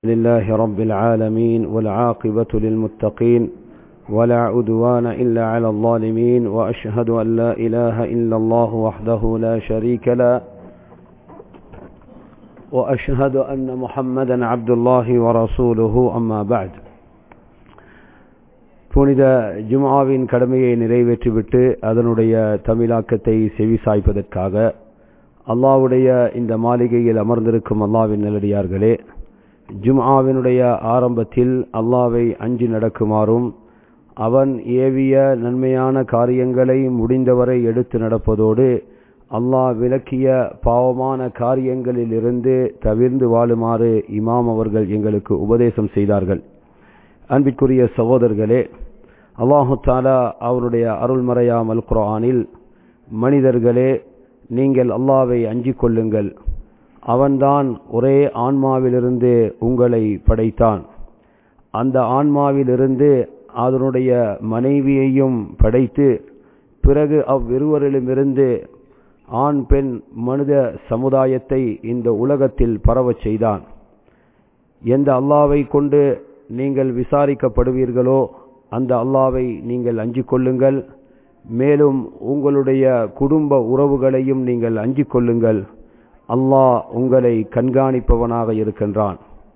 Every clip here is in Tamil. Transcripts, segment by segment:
لله رب العالمين والعاقبة للمتقين ولا عدوان إلا على الظالمين وأشهد أن لا إله إلا الله وحده لا شريك له وأشهد أن محمدا عبد الله ورسوله أما بعد புனித ஜுமாவின் கடமையை நிறைவேற்றிவிட்டு அதனுடைய தமிழாக்கத்தை செவிசாய்ப்பதற்காக அல்லாவுடைய இந்த மாளிகையில் அமர்ந்திருக்கும் அல்லாவின் நல்லடியார்களே ஜும்ஆவினுடைய ஆரம்பத்தில் அல்லாவை அஞ்சி நடக்குமாறும் அவன் ஏவிய நன்மையான காரியங்களை முடிந்தவரை எடுத்து நடப்பதோடு அல்லாஹ் விளக்கிய பாவமான காரியங்களில் இருந்து தவிர்ந்து வாழுமாறு இமாம் அவர்கள் எங்களுக்கு உபதேசம் செய்தார்கள் அன்பிற்குரிய சகோதரர்களே அல்லாஹு தாலா அவருடைய அருள்மறையாம் அல் குரானில் மனிதர்களே நீங்கள் அல்லாவை அஞ்சிக் கொள்ளுங்கள் அவன்தான் ஒரே ஆன்மாவிலிருந்து உங்களை படைத்தான் அந்த ஆன்மாவிலிருந்து அதனுடைய மனைவியையும் படைத்து பிறகு அவ்விருவரிலுமிருந்து ஆண் பெண் மனித சமுதாயத்தை இந்த உலகத்தில் பரவச் செய்தான் எந்த அல்லாவை கொண்டு நீங்கள் விசாரிக்கப்படுவீர்களோ அந்த அல்லாவை நீங்கள் அஞ்சிக் கொள்ளுங்கள் மேலும் உங்களுடைய குடும்ப உறவுகளையும் நீங்கள் அஞ்சிக் கொள்ளுங்கள் அல்லாஹ் உங்களை கண்காணிப்பவனாக இருக்கின்றான்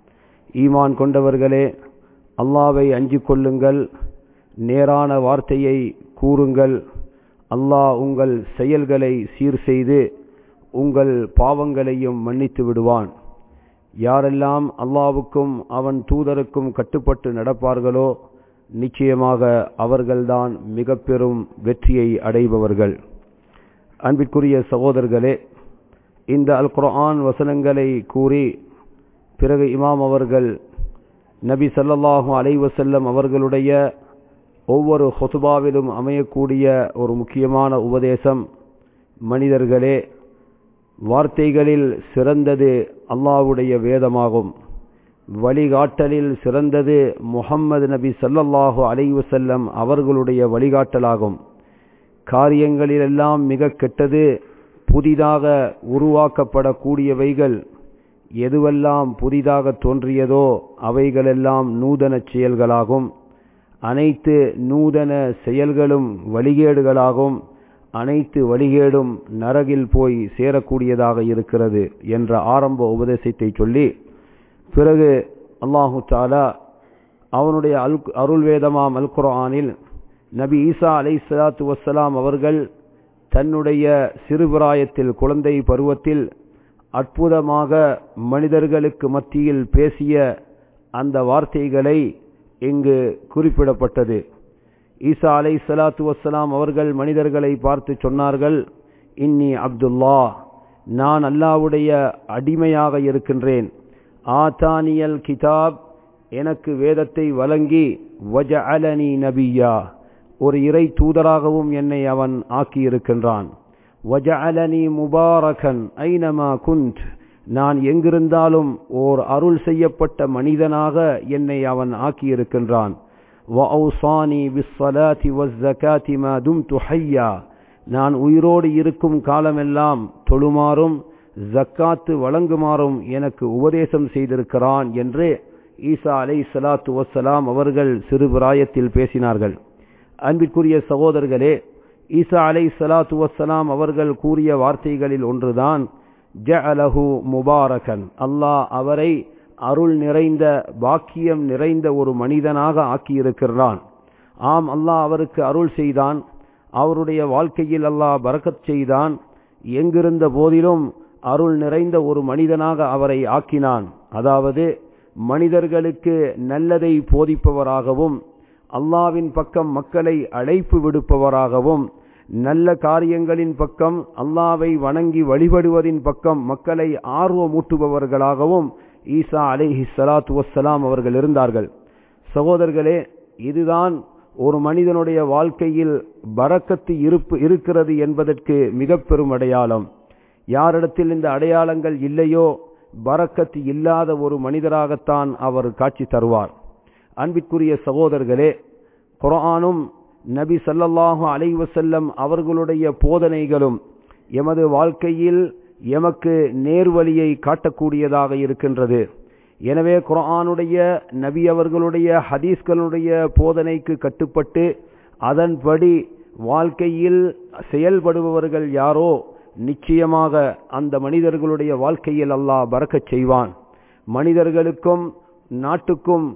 ஈமான் கொண்டவர்களே அல்லாவை அஞ்சிக் கொள்ளுங்கள் நேரான வார்த்தையை கூறுங்கள் அல்லாஹ் உங்கள் செயல்களை சீர் செய்து உங்கள் பாவங்களையும் மன்னித்து விடுவான் யாரெல்லாம் அல்லாவுக்கும் அவன் தூதருக்கும் கட்டுப்பட்டு நடப்பார்களோ நிச்சயமாக அவர்கள்தான் மிக பெரும் வெற்றியை அடைபவர்கள் அன்பிற்குரிய சகோதரர்களே இந்த அல் குர்ஆன் வசனங்களை கூறி பிறகு இமாம் அவர்கள் நபி சல்லல்லாஹு அலைவசல்லம் அவர்களுடைய ஒவ்வொரு ஹொசுபாவிலும் அமையக்கூடிய ஒரு முக்கியமான உபதேசம் மனிதர்களே வார்த்தைகளில் சிறந்தது அல்லாவுடைய வேதமாகும் வழிகாட்டலில் சிறந்தது முகம்மது நபி சல்லல்லாஹு அலைவசல்லம் அவர்களுடைய வழிகாட்டலாகும் காரியங்களிலெல்லாம் மிக கெட்டது புதிதாக உருவாக்கப்படக்கூடியவைகள் எதுவெல்லாம் புதிதாக தோன்றியதோ அவைகளெல்லாம் நூதன செயல்களாகும் அனைத்து நூதன செயல்களும் வழிகேடுகளாகும் அனைத்து வழிகேடும் நரகில் போய் சேரக்கூடியதாக இருக்கிறது என்ற ஆரம்ப உபதேசத்தை சொல்லி பிறகு அல்லாஹு தாலா அவனுடைய அல் அருள் வேதமாம் அல் குரானில் நபி ஈசா அலை சலாத்து வசலாம் அவர்கள் தன்னுடைய சிறுபிராயத்தில் குழந்தை பருவத்தில் அற்புதமாக மனிதர்களுக்கு மத்தியில் பேசிய அந்த வார்த்தைகளை இங்கு குறிப்பிடப்பட்டது ஈசா அலை சலாத்து வசலாம் அவர்கள் மனிதர்களை பார்த்து சொன்னார்கள் இன்னி அப்துல்லா நான் அல்லாவுடைய அடிமையாக இருக்கின்றேன் ஆத்தானியல் கிதாப் எனக்கு வேதத்தை வழங்கி வஜ அலனி நபியா ஒரு இறை தூதராகவும் என்னை அவன் ஆக்கியிருக்கின்றான் வஜஅலனி முபாரகன் ஐனமா குந்த் நான் எங்கிருந்தாலும் ஓர் அருள் செய்யப்பட்ட மனிதனாக என்னை அவன் ஆக்கியிருக்கின்றான் வஅௌசானி பிஸ்ஸலாத்தி வஸ்ஸகாத்தி மா தும்து ஹய்யா நான் உயிரோடு இருக்கும் காலமெல்லாம் தொழுமாறும் ஜக்காத்து வழங்குமாறும் எனக்கு உபதேசம் செய்திருக்கிறான் என்று ஈசா அலை சலாத்து வசலாம் அவர்கள் சிறுபிராயத்தில் பேசினார்கள் அன்பிற்குரிய சகோதரர்களே ஈசா அலை சலாத்து வசலாம் அவர்கள் கூறிய வார்த்தைகளில் ஒன்றுதான் ஜஅலஹு முபாரகன் அல்லாஹ் அவரை அருள் நிறைந்த பாக்கியம் நிறைந்த ஒரு மனிதனாக ஆக்கியிருக்கிறான் ஆம் அல்லாஹ் அவருக்கு அருள் செய்தான் அவருடைய வாழ்க்கையில் அல்லாஹ் பறக்கத் செய்தான் எங்கிருந்த போதிலும் அருள் நிறைந்த ஒரு மனிதனாக அவரை ஆக்கினான் அதாவது மனிதர்களுக்கு நல்லதை போதிப்பவராகவும் அல்லாவின் பக்கம் மக்களை அழைப்பு விடுப்பவராகவும் நல்ல காரியங்களின் பக்கம் அல்லாவை வணங்கி வழிபடுவதின் பக்கம் மக்களை ஆர்வமூட்டுபவர்களாகவும் ஈசா அலைஹி சலாத்து வசலாம் அவர்கள் இருந்தார்கள் சகோதரர்களே இதுதான் ஒரு மனிதனுடைய வாழ்க்கையில் பறக்கத்து இருப்பு இருக்கிறது என்பதற்கு மிக பெரும் அடையாளம் யாரிடத்தில் இந்த அடையாளங்கள் இல்லையோ பறக்கத்து இல்லாத ஒரு மனிதராகத்தான் அவர் காட்சி தருவார் அன்பிற்குரிய சகோதரர்களே குரானும் நபி சல்லல்லாஹு அலைவசல்லம் அவர்களுடைய போதனைகளும் எமது வாழ்க்கையில் எமக்கு நேர்வழியை காட்டக்கூடியதாக இருக்கின்றது எனவே குரானுடைய நபி அவர்களுடைய ஹதீஸ்களுடைய போதனைக்கு கட்டுப்பட்டு அதன்படி வாழ்க்கையில் செயல்படுபவர்கள் யாரோ நிச்சயமாக அந்த மனிதர்களுடைய வாழ்க்கையில் அல்லாஹ் பறக்கச் செய்வான் மனிதர்களுக்கும் நாட்டுக்கும்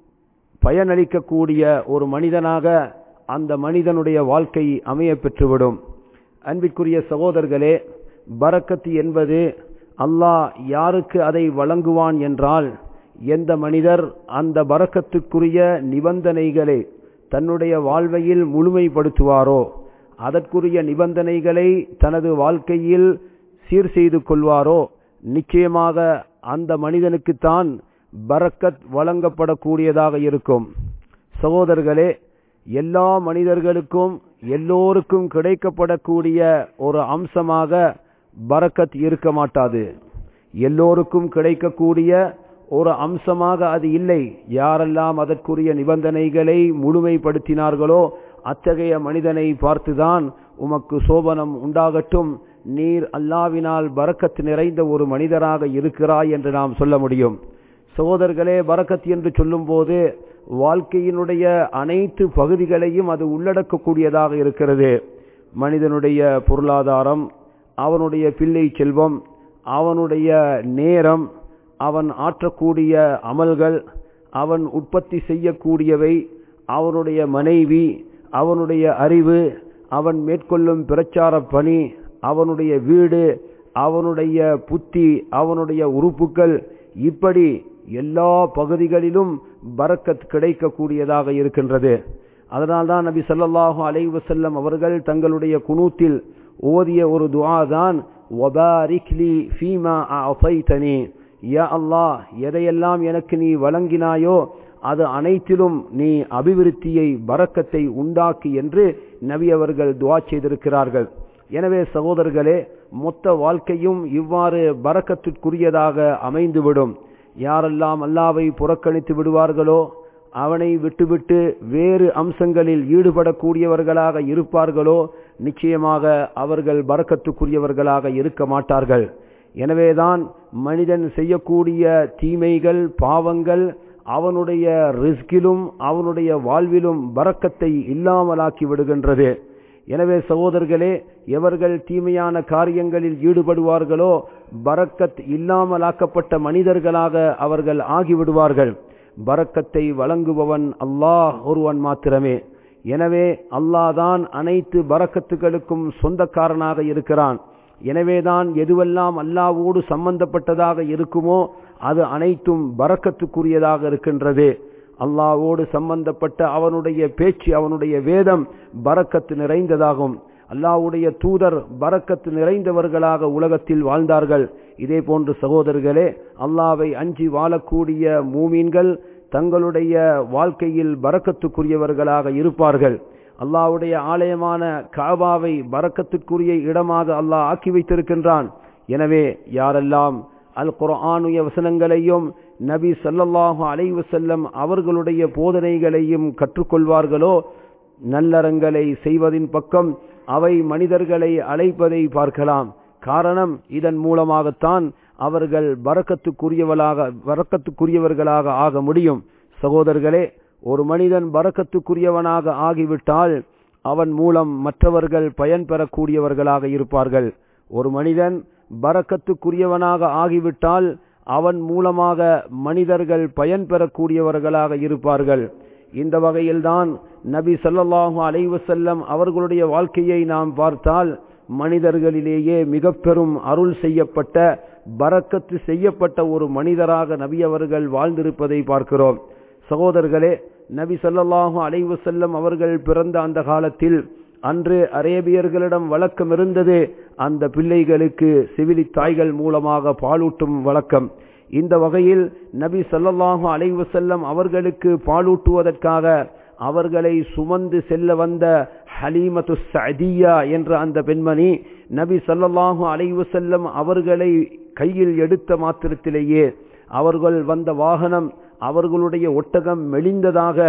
பயனளிக்கக்கூடிய ஒரு மனிதனாக அந்த மனிதனுடைய வாழ்க்கை அமைய பெற்றுவிடும் அன்பிற்குரிய சகோதரர்களே பரக்கத்து என்பது அல்லாஹ் யாருக்கு அதை வழங்குவான் என்றால் எந்த மனிதர் அந்த பரக்கத்துக்குரிய நிபந்தனைகளை தன்னுடைய வாழ்வையில் முழுமைப்படுத்துவாரோ அதற்குரிய நிபந்தனைகளை தனது வாழ்க்கையில் சீர் செய்து கொள்வாரோ நிச்சயமாக அந்த மனிதனுக்குத்தான் பரக்கத் வழங்கப்படக்கூடியதாக இருக்கும் சகோதரர்களே எல்லா மனிதர்களுக்கும் எல்லோருக்கும் கிடைக்கப்படக்கூடிய ஒரு அம்சமாக பரக்கத் இருக்க மாட்டாது எல்லோருக்கும் கிடைக்கக்கூடிய ஒரு அம்சமாக அது இல்லை யாரெல்லாம் அதற்குரிய நிபந்தனைகளை முழுமைப்படுத்தினார்களோ அத்தகைய மனிதனை பார்த்துதான் உமக்கு சோபனம் உண்டாகட்டும் நீர் அல்லாவினால் பரக்கத் நிறைந்த ஒரு மனிதராக இருக்கிறாய் என்று நாம் சொல்ல முடியும் சகோதரர்களே பரக்கத் என்று சொல்லும்போது வாழ்க்கையினுடைய அனைத்து பகுதிகளையும் அது உள்ளடக்கக்கூடியதாக இருக்கிறது மனிதனுடைய பொருளாதாரம் அவனுடைய பிள்ளை செல்வம் அவனுடைய நேரம் அவன் ஆற்றக்கூடிய அமல்கள் அவன் உற்பத்தி செய்யக்கூடியவை அவனுடைய மனைவி அவனுடைய அறிவு அவன் மேற்கொள்ளும் பிரச்சார பணி அவனுடைய வீடு அவனுடைய புத்தி அவனுடைய உறுப்புகள் இப்படி எல்லா பகுதிகளிலும் பரக்கத் கிடைக்கக்கூடியதாக இருக்கின்றது அதனால்தான் நபி ஸல்லல்லாஹு அலைஹி வஸல்லம் அவர்கள் தங்களுடைய குனூத்தில் ஓதிய ஒரு துஆ தான் வபாரிக் லி ஃபீமா அஅதைதனி யா அல்லாஹ் எதையெல்லாம் எனக்கு நீ வழங்கினாயோ அது அனைத்திலும் நீ அபிவிருத்தியை பரக்கத்தை உண்டாக்கி என்று நபி அவர்கள் துவா செய்திருக்கிறார்கள் எனவே சகோதரர்களே மொத்த வாழ்க்கையும் இவ்வாறு பரக்கத்திற்குரியதாக அமைந்துவிடும் யாரெல்லாம் அல்லாவை புறக்கணித்து விடுவார்களோ அவனை விட்டுவிட்டு வேறு அம்சங்களில் ஈடுபடக்கூடியவர்களாக இருப்பார்களோ நிச்சயமாக அவர்கள் பறக்கத்துக்குரியவர்களாக இருக்க மாட்டார்கள் எனவேதான் மனிதன் செய்யக்கூடிய தீமைகள் பாவங்கள் அவனுடைய ரிஸ்கிலும் அவனுடைய வாழ்விலும் பறக்கத்தை இல்லாமலாக்கி விடுகின்றது எனவே சகோதரர்களே எவர்கள் தீமையான காரியங்களில் ஈடுபடுவார்களோ பரக்கத் இல்லாமலாக்கப்பட்ட மனிதர்களாக அவர்கள் ஆகிவிடுவார்கள் பரக்கத்தை வழங்குபவன் அல்லாஹ் ஒருவன் மாத்திரமே எனவே அல்லாஹ் தான் அனைத்து பரக்கத்துகளுக்கும் சொந்தக்காரனாக இருக்கிறான் எனவேதான் எதுவெல்லாம் அல்லாவோடு சம்பந்தப்பட்டதாக இருக்குமோ அது அனைத்தும் பரக்கத்துக்குரியதாக இருக்கின்றது அல்லாவோடு சம்பந்தப்பட்ட அவனுடைய பேச்சு அவனுடைய வேதம் பரக்கத்து நிறைந்ததாகும் அல்லாவுடைய தூதர் பரக்கத்து நிறைந்தவர்களாக உலகத்தில் வாழ்ந்தார்கள் இதே போன்று சகோதரர்களே அல்லாவை அஞ்சி வாழக்கூடிய மூமீன்கள் தங்களுடைய வாழ்க்கையில் பரக்கத்துக்குரியவர்களாக இருப்பார்கள் அல்லாவுடைய ஆலயமான காபாவை பரக்கத்திற்குரிய இடமாக அல்லாஹ் ஆக்கி வைத்திருக்கின்றான் எனவே யாரெல்லாம் அல் குர்ஆனுய வசனங்களையும் நபி சல்லல்லாஹு அலைஹி வஸல்லம் அவர்களுடைய போதனைகளையும் கற்றுக்கொள்வார்களோ நல்லறங்களை செய்வதின் பக்கம் அவை மனிதர்களை அழைப்பதை பார்க்கலாம் காரணம் இதன் மூலமாகத்தான் அவர்கள் பரக்கத்துக்குரியவளாக பரக்கத்துக்குரியவர்களாக ஆக முடியும் சகோதரர்களே ஒரு மனிதன் பரக்கத்துக்குரியவனாக ஆகிவிட்டால் அவன் மூலம் மற்றவர்கள் பயன் பெறக்கூடியவர்களாக இருப்பார்கள் ஒரு மனிதன் பரக்கத்துக்குரியவனாக ஆகிவிட்டால் அவன் மூலமாக மனிதர்கள் பயன் பெறக்கூடியவர்களாக இருப்பார்கள் இந்த வகையில்தான் நபி சொல்லல்லாஹு அலைவசல்லம் அவர்களுடைய வாழ்க்கையை நாம் பார்த்தால் மனிதர்களிலேயே மிக பெரும் அருள் செய்யப்பட்ட பரக்கத்து செய்யப்பட்ட ஒரு மனிதராக நபி அவர்கள் வாழ்ந்திருப்பதை பார்க்கிறோம் சகோதரர்களே நபி சொல்லல்லாஹு அலைவசல்லம் அவர்கள் பிறந்த அந்த காலத்தில் அன்று அரேபியர்களிடம் வழக்கம் இருந்தது அந்த பிள்ளைகளுக்கு சிவிலி தாய்கள் மூலமாக பாலூட்டும் வழக்கம் இந்த வகையில் நபி சொல்லல்லாஹு அலைவசல்லம் அவர்களுக்கு பாலூட்டுவதற்காக அவர்களை சுமந்து செல்ல வந்த ஹலீமத்து சதியா என்ற அந்த பெண்மணி நபி சொல்லல்லாஹு அலைவசல்லம் அவர்களை கையில் எடுத்த மாத்திரத்திலேயே அவர்கள் வந்த வாகனம் அவர்களுடைய ஒட்டகம் மெலிந்ததாக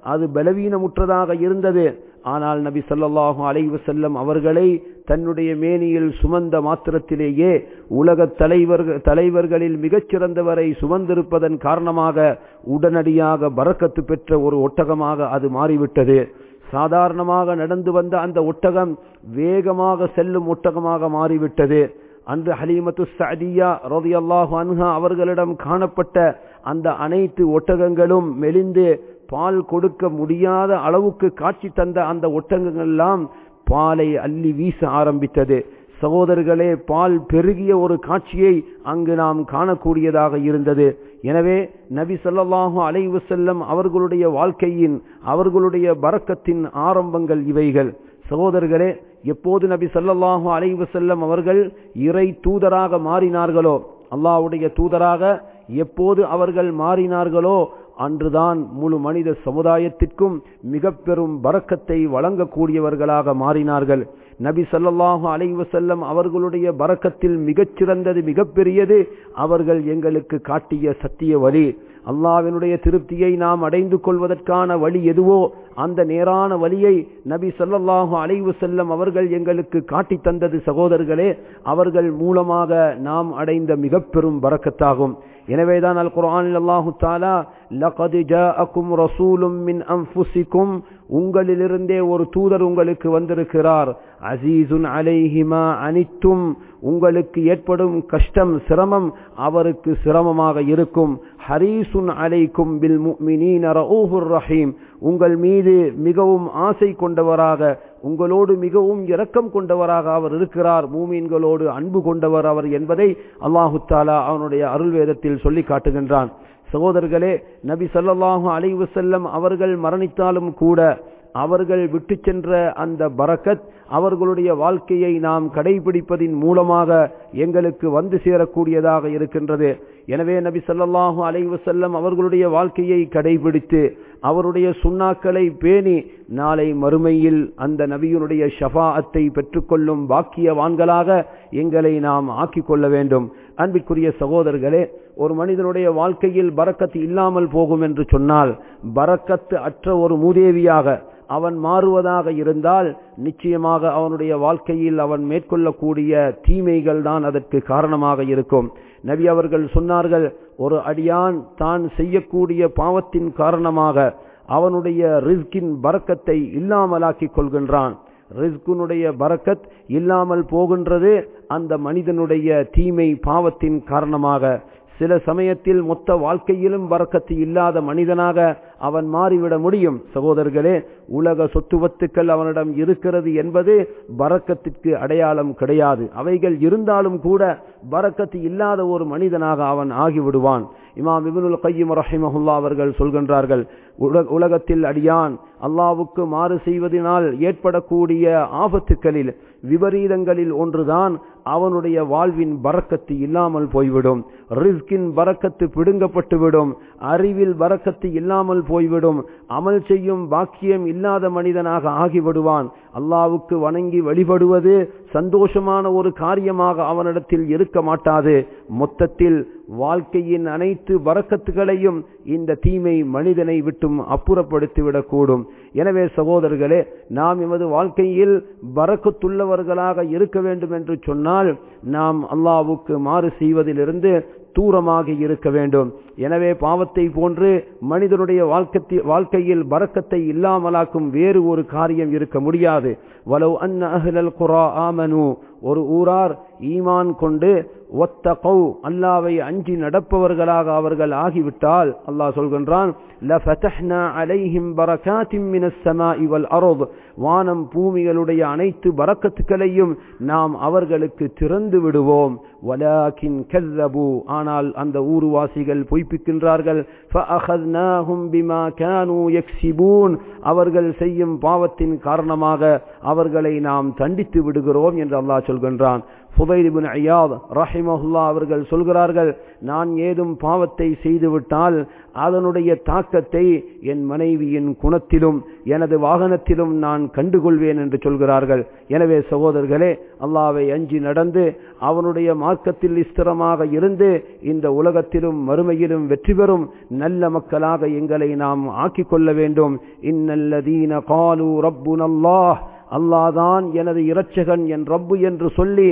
அது பலவீனமுற்றதாக இருந்தது ஆனால் நபி ஸல்லல்லாஹு அலைஹி வஸல்லம் அவர்களை தன்னுடைய மேனியில் சுமந்த மாத்திரத்திலேயே உலக தலைவர்கள் தலைவர்களில் மிகச்சிறந்தவரை சுமந்திருப்பதன் காரணமாக உடனடியாக பரக்கத்து பெற்ற ஒரு ஒட்டகமாக அது மாறிவிட்டது சாதாரணமாக நடந்து வந்த அந்த ஒட்டகம் வேகமாக செல்லும் ஒட்டகமாக மாறிவிட்டது அன்று ஹலீமத்து சஅதியா ரலியல்லாஹு அன்ஹா அவர்களிடம் காணப்பட்ட அந்த அனைத்து ஒட்டகங்களும் மெலிந்து பால் கொடுக்க முடியாத அளவுக்கு காட்சி தந்த அந்த ஒட்டகங்கள் எல்லாம் பாலை அள்ளி வீச ஆரம்பித்தது சகோதரர்களே பால் பெருகிய ஒரு காட்சியை அங்கு நாம் காணக்கூடியதாக இருந்தது எனவே நபி ஸல்லல்லாஹு அலைஹி வஸல்லம் அவர்களுடைய வாழ்க்கையின் அவர்களுடைய பரக்கத்தின் ஆரம்பங்கள் இவைகள் சகோதரர்களே எப்போது நபி ஸல்லல்லாஹு அலைஹி வஸல்லம் அவர்கள் இறை தூதராக மாறினார்களோ அல்லாஹ்வுடைய தூதராக எப்போது அவர்கள் மாறினார்களோ அன்றுதான் முழு மனித சமுதாயத்திற்கும் மிக பெரும் பரக்கத்தை வழங்கக்கூடியவர்களாக மாறினார்கள் நபி ஸல்லல்லாஹு அலைஹி வஸல்லம் அவர்களுடைய பரக்கத்தில் மிகச்சிறந்தது மிகப்பெரியது அவர்கள் எங்களுக்கு காட்டிய சத்திய வழி அல்லாவினுடைய திருப்தியை நாம் அடைந்து கொள்வதற்கான வழி எதுவோ அந்த நேரான வழியை நபி ஸல்லல்லாஹு அலைஹி வஸல்லம் அவர்கள் எங்களுக்கு காட்டி தந்தது சகோதரர்களே அவர்கள் மூலமாக நாம் அடைந்த மிக பெரும் பரக்கத்தாகும் எனவேதான் அல் குர்ஆனில் அல்லாஹு தாலா லகத் ஜாஅக்கும் ரசூலும் மின் அன்ஃபுசிக்கும் உங்களிலிருந்தே ஒரு தூதர் உங்களுக்கு வந்திருக்கிறார் அசீசுன் அலைஹிமா அனித்தும் உங்களுக்கு ஏற்படும் கஷ்டம் சிரமம் அவருக்கு சிரமமாக இருக்கும் ஹரீசுன் அலைக்கும் பில் முஃமினீன ரഊஃபுர் ரஹீம் உங்கள் மீது மிகவும் ஆசை கொண்டவராக உங்களோடு மிகவும் இரக்கம் கொண்டவராக அவர் இருக்கிறார் மூமீன்களோடு அன்பு கொண்டவர் அவர் என்பதை அல்லாஹு தாலா அவனுடைய அருள் வேதத்தில் சொல்லி காட்டுகின்றான் சகோதரர்களே நபி ஸல்லல்லாஹு அலைஹி வஸல்லம் அவர்கள் மரணித்தாலும் கூட அவர்கள் விட்டு சென்ற அந்த பரக்கத் அவர்களுடைய வாழ்க்கையை நாம் கடைபிடிப்பதின் மூலமாக எங்களுக்கு வந்து சேரக்கூடியதாக இருக்கின்றது எனவே நபி ஸல்லல்லாஹு அலைஹி வஸல்லம் அவர்களுடைய வாழ்க்கையை கடைபிடித்து அவருடைய சுண்ணாக்களை பேணி நாளை மறுமையில் அந்த நபியினுடைய ஷஃபாஅத்தை பெற்றுக்கொள்ளும் பாக்கியவான்களாக எங்களை நாம் ஆக்கிக் கொள்ள வேண்டும் அன்பிற்குரிய சகோதரர்களே ஒரு மனிதனுடைய வாழ்க்கையில் பரக்கத்து இல்லாமல் போகும் என்று சொன்னால் பரக்கத்து அற்ற ஒரு மூதேவியாக அவன் மாறுவதாக இருந்தால் நிச்சயமாக அவனுடைய வாழ்க்கையில் அவன் மேற்கொள்ளக்கூடிய தீமைகள் தான் அதற்கு காரணமாக இருக்கும் நபி அவர்கள் சொன்னார்கள் ஒரு அடியான் தான் செய்யக்கூடிய பாவத்தின் காரணமாக அவனுடைய ரிஸ்கின் பறக்கத்தை இல்லாமலாக்கிக் கொள்கின்றான் ரிஸ்குனுடைய பறக்கத் இல்லாமல் போகின்றது அந்த மனிதனுடைய தீமை பாவத்தின் காரணமாக சில சமயத்தில் மொத்த வாழ்க்கையிலும் பறக்கத்து இல்லாத மனிதனாக அவன் மாறிவிட முடியும் சகோதரர்களே உலக சொத்துவத்துக்கள் அவனிடம் இருக்கிறது என்பது பறக்கத்திற்கு அடையாளம் கிடையாது அவைகள் இருந்தாலும் கூட பறக்கத்து இல்லாத ஒரு மனிதனாக அவன் ஆகிவிடுவான் இமாம் இபுனுல் கையம் ரஹிமஹுல்லா அவர்கள் சொல்கின்றார்கள் உலகத்தில் அடியான் அல்லாவுக்கு மாறு செய்வதனால் ஏற்படக்கூடிய ஆபத்துக்களில் விபரீதங்களில் ஒன்றுதான் அவனுடைய வாழ்வின் பறக்கத்து இல்லாமல் போய்விடும் ரிஸ்கின் பறக்கத்து பிடுங்கப்பட்டுவிடும் அறிவில் பறக்கத்து இல்லாமல் போய்விடும் அமல் செய்யும் பாக்கியம் இல்லாத மனிதனாக ஆகிவிடுவான் அல்லாவுக்கு வணங்கி வழிபடுவது சந்தோஷமான ஒரு காரியமாக அவனிடத்தில் இருக்க மாட்டாது மொத்தத்தில் வாழ்க்கையின் அனைத்து வரக்கத்துகளையும் இந்த தீமை மனிதனை விட்டும் அப்புறப்படுத்திவிடக்கூடும் எனவே சகோதரர்களே நாம் எமது வாழ்க்கையில் வரக்கத்துள்ளவர்களாக இருக்க வேண்டும் என்று சொன்னால் நாம் அல்லாவுக்கு மாறு செய்வதிலிருந்து தூரமாக இருக்க வேண்டும் எனவே பாவத்தை போன்று மனிதனுடைய வாழ்க்கை வாழ்க்கையில் பறக்கத்தை இல்லாமலாக்கும் வேறு ஒரு காரியம் இருக்க முடியாது வலவ் அன்ன அஹ்லல் குரா ஆமனு ஒரு ஊரார் ஈமான் கொண்டு ஒத்த கௌ அல்லாவை அஞ்சி நடப்பவர்களாக அவர்கள் ஆகிவிட்டால் அல்லாஹ் சொல்கின்றான் வானம் பூமிகளுடைய அனைத்து பறக்கத்துக்களையும் நாம் அவர்களுக்கு திறந்து விடுவோம் வலாக்கின் கல்லபு ஆனால் அந்த ஊர்வாசிகள் பொய்ப்பிக்கின்றார்கள் அவர்கள் செய்யும் பாவத்தின் காரணமாக அவர்களை நாம் தண்டித்து விடுகிறோம் என்று அல்லாஹ் சொல்கின்றான் ஃபுதைலிபின் ஐயாத் ரஹிமஹுல்லா அவர்கள் சொல்கிறார்கள் நான் ஏதும் பாவத்தை செய்துவிட்டால் அதனுடைய தாக்கத்தை என் மனைவியின் குணத்திலும் எனது வாகனத்திலும் நான் கண்டுகொள்வேன் என்று சொல்கிறார்கள் எனவே சகோதரர்களே அல்லாவை அஞ்சி நடந்து அவனுடைய மார்க்கத்தில் ஸ்திரமாக இருந்து இந்த உலகத்திலும் மறுமையிலும் வெற்றி பெறும் நல்ல மக்களாக எங்களை நாம் ஆக்கிக் கொள்ள வேண்டும் இன்னல்லதீன காலு ரப்பு நல்லாஹ் அல்லாதான் எனது இரட்சகன் என் ரப்பு என்று சொல்லி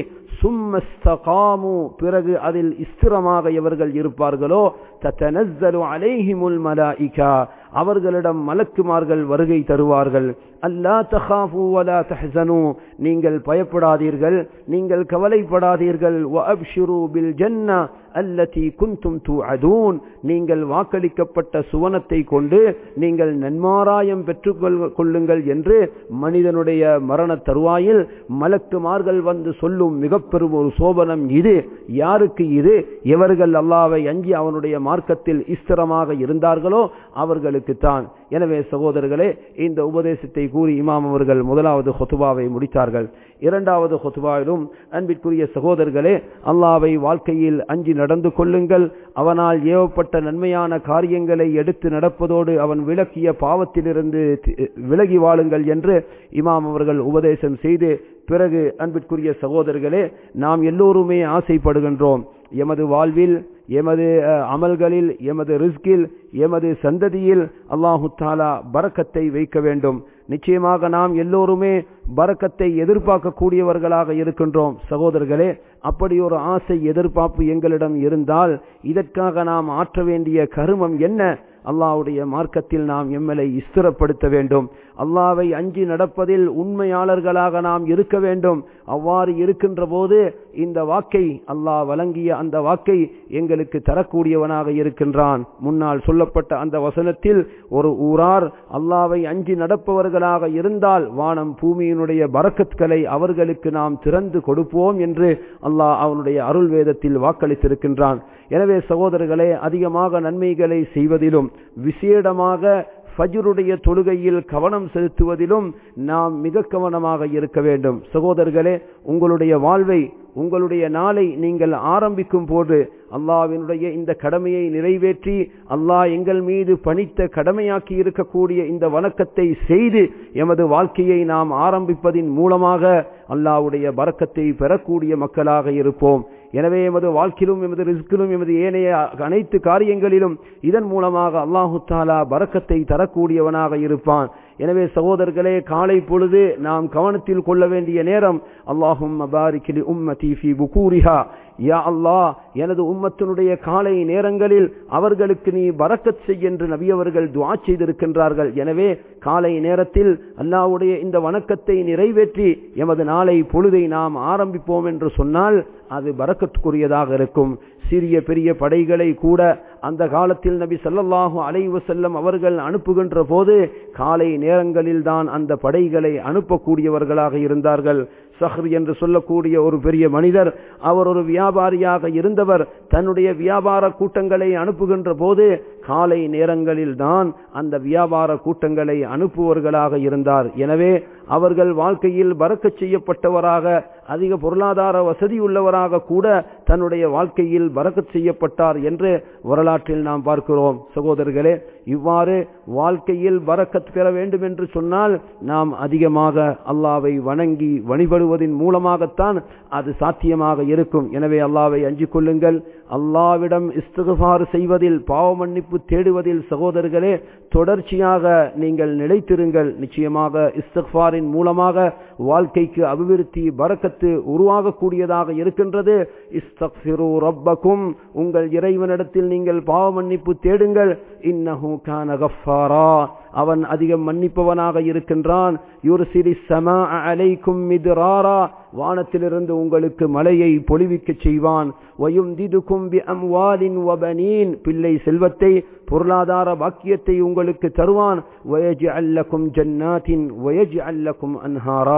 சும்மஸ்தகாமு பிறகு அதில் இஸ்திரமாக எவர்கள் இருப்பார்களோ தத்தனஸ்ஸலு அலைஹிமுல் மலாயிகா அவர்களிடம் மலக்குமார்கள் வருகை தருவார்கள் அல்லா தஹாஃபு வலா தஹ்சனு நீங்கள் பயப்படாதீர்கள் நீங்கள் கவலைப்படாதீர்கள் வஅப்ஷிரு பில் ஜன்னா அல்லதி குந்தும் துஅதூன் நீங்கள் வாக்களிக்கப்பட்ட சுவனத்தை கொண்டு நீங்கள் நன்மாராயம் பெற்றுக் கொள்ளுங்கள் என்று மனிதனுடைய மரண தருவாயில் மலக்குமார்கள் வந்து சொல்லும் மிக பெரும் ஒரு சோபனம் இது யாருக்கு இது எவர்கள் அல்லாவை அஞ்சி அவனுடைய மார்க்கத்தில் இஸ்திரமாக இருந்தார்களோ அவர்களுக்குத்தான் எனவே சகோதரர்களே இந்த உபதேசத்தை கூறி இமாம் அவர்கள் முதலாவது ஹொத்துபாவை முடித்தார்கள் இரண்டாவது ஹொத்துபாவிலும் அன்பிற்குரிய சகோதரர்களே அல்லாவை வாழ்க்கையில் அஞ்சி நடந்து கொள்ளுங்கள் அவனால் ஏவப்பட்ட நன்மையான காரியங்களை எடுத்து நடப்பதோடு அவன் விளக்கிய பாவத்திலிருந்து விலகி வாழுங்கள் என்று இமாம் அவர்கள் உபதேசம் செய்து பிறகு அன்பிற்குரிய சகோதரர்களே நாம் எல்லோருமே ஆசைப்படுகின்றோம் எமது வாழ்வில் எமது அமல்களில் எமது ரிஸ்கில் எமது சந்ததியில் அல்லாஹு தாலா பறக்கத்தை வைக்க வேண்டும் நிச்சயமாக நாம் எல்லோருமே பறக்கத்தை எதிர்பார்க்கக்கூடியவர்களாக இருக்கின்றோம் சகோதரர்களே அப்படி ஒரு ஆசை எதிர்பார்ப்பு எங்களிடம் இருந்தால் இதற்காக நாம் ஆற்ற வேண்டிய கருமம் என்ன அல்லாவுடைய மார்க்கத்தில் நாம் எம்மலை ஸ்திரப்படுத்த வேண்டும் அல்லாவை அஞ்சி நடப்பதில் உண்மையாளர்களாக நாம் இருக்க வேண்டும் அவ்வாறு இருக்கின்ற போது இந்த வாக்கை அல்லாஹ் வழங்கிய அந்த வாக்கை எங்களுக்கு தரக்கூடியவனாக இருக்கின்றான் முன்னால் சொல்லப்பட்ட அந்த வசனத்தில் ஒரு ஊரார் அல்லாவை அஞ்சி நடப்பவர்களாக இருந்தால் வானம் பூமியினுடைய பறக்கத்களை அவர்களுக்கு நாம் திறந்து கொடுப்போம் என்று அல்லாஹ் அவனுடைய அருள் வேதத்தில் வாக்களித்திருக்கின்றான் எனவே சகோதரர்களே அதிகமாக நன்மைகளை செய்வதிலும் விசேடமாக ஃபஜ்ருடைய தொழுகையில் கவனம் செலுத்துவதிலும் நாம் மிக கவனமாக இருக்க வேண்டும் சகோதரர்களே உங்களுடைய வாழ்வை உங்களுடைய நாளை நீங்கள் ஆரம்பிக்கும் போது அல்லாவினுடைய இந்த கடமையை நிறைவேற்றி அல்லாஹ் எங்கள் மீது பணித்த கடமையாக்கி இருக்கக்கூடிய இந்த வணக்கத்தை செய்து எமது வாழ்க்கையை நாம் ஆரம்பிப்பதின் மூலமாக அல்லாவுடைய பறக்கத்தை பெறக்கூடிய மக்களாக இருப்போம் எனவே எமது வாழ்க்கையிலும் எமது ரிஸ்கிலும் எமது ஏனைய அனைத்து காரியங்களிலும் இதன் மூலமாக அல்லாஹு தாலா பறக்கத்தை தரக்கூடியவனாக இருப்பான் எனவே சகோதரர்களே காலை பொழுது நாம் கவனத்தில் கொள்ள வேண்டிய நேரம் அல்லாஹும் மபாரிக்கிலி உம்மதி ஃபி புகூரிஹா யா அல்லாஹ் எனது உம்மத்தினுடைய காலை நேரங்களில் அவர்களுக்கு நீ பறக்கத் செய் என்று நபியவர்கள் துவா செய்திருக்கின்றார்கள் எனவே காலை நேரத்தில் அல்லாவுடைய இந்த வணக்கத்தை நிறைவேற்றி எமது நாளை பொழுதை நாம் ஆரம்பிப்போம் என்று சொன்னால் அது பறக்கத்துக்குரியதாக இருக்கும் சிறிய பெரிய படைகளை கூட அந்த காலத்தில் நபி சல்லல்லாஹு அலைவு செல்லம் அவர்கள் அனுப்புகின்ற போது காலை நேரங்களில் தான் அந்த படைகளை அனுப்பக்கூடியவர்களாக இருந்தார்கள் சஹர் என்று சொல்லக்கூடிய ஒரு பெரிய மனிதர் அவர் ஒரு வியாபாரியாக இருந்தவர் தன்னுடைய வியாபார கூட்டங்களை அனுப்புகின்ற போது காலை நேரங்களில் தான் அந்த வியாபார கூட்டங்களை அனுப்புவர்களாக இருந்தார் எனவே அவர்கள் வாழ்க்கையில் பறக்கச் செய்யப்பட்டவராக அதிக பொருளாதார வசதி உள்ளவராக கூட தன்னுடைய வாழ்க்கையில் பறக்கச் செய்யப்பட்டார் என்று வரலாற்றில் நாம் பார்க்கிறோம் சகோதரர்களே இவ்வாறு வாழ்க்கையில் பறக்கத் பெற வேண்டும் என்று சொன்னால் நாம் அதிகமாக அல்லாவை வணங்கி வழிபடுவதன் மூலமாகத்தான் அது சாத்தியமாக இருக்கும் எனவே அல்லாவை அஞ்சிக் கொள்ளுங்கள் அல்லாவிடம் இஸ்துகுபார் செய்வதில் பாவ மன்னிப்பு தேடுவதில் சகோதரர்களே தொடர்ச்சியாக நீங்கள் நிலைத்திருங்கள் நிச்சயமாக இஸ்துக்பாரின் மூலமாக வாழ்க்கைக்கு அபிவிருத்தி பறக்கத்து உருவாகக்கூடியதாக இருக்கின்றது இஸ்தக்ஃபிரு ரப்பக்கும் உங்கள் இறைவனிடத்தில் நீங்கள் பாவ மன்னிப்பு தேடுங்கள் இன்னஹு கான கஃபாரா அவன் அதிகம் மன்னிப்பவனாக இருக்கின்றான் யுர்சிலி சமா அலைக்கும் மிதுராரா வானத்திலிருந்து உங்களுக்கு மலையை பொழிவிக்க செய்வான் வயும் திதுக்கும் பி அம்வாலின் வபனீன் பிள்ளை செல்வத்தை பொருளாதார பாக்கியத்தை உங்களுக்கு தருவான் வயஜி அல்லக்கும் ஜன்னாத்தின் வயஜி அல்லக்கும் அன்ஹாரா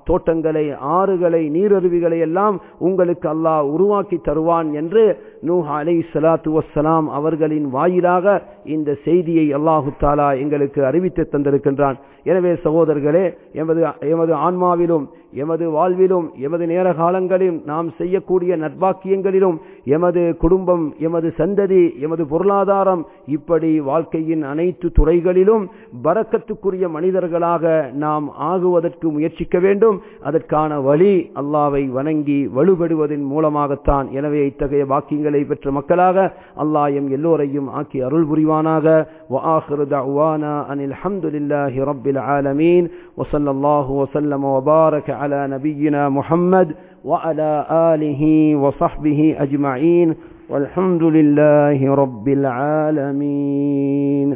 தோட்டங்களை ஆறுகளை நீரருவிகளை எல்லாம் உங்களுக்கு அல்லாஹ் உருவாக்கி தருவான் என்று நூஹ் அலை சலாத்து வசலாம் அவர்களின் வாயிலாக இந்த செய்தியை அல்லாஹு தாலா எங்களுக்கு அறிவித்து தந்திருக்கின்றான் எனவே சகோதரர்களே எமது எமது ஆன்மாவிலும் எமது வாழ்விலும் எமது நேர காலங்களிலும் நாம் செய்யக்கூடிய நட்பாக்கியங்களிலும் எமது குடும்பம் எமது சந்ததி எமது பொருளாதாரம் இப்படி வாழ்க்கையின் அனைத்து துறைகளிலும் பறக்கத்துக்குரிய மனிதர்களாக நாம் ஆகுவதற்கு முயற்சிக்க வேண்டும் அதற்கான வழி அல்லாவை வணங்கி வலுபடுவதன் மூலமாகத்தான் எனவே இத்தகைய வாக்கியங்களை பெற்ற மக்களாக அல்லாஹ் எம் எல்லோரையும் ஆக்கி அருள் புரிவானாக وآخر دعوانا أن الحمد لله رب العالمين وصلى الله وسلم وبارك على نبينا محمد وعلى آله وصحبه أجمعين والحمد لله رب العالمين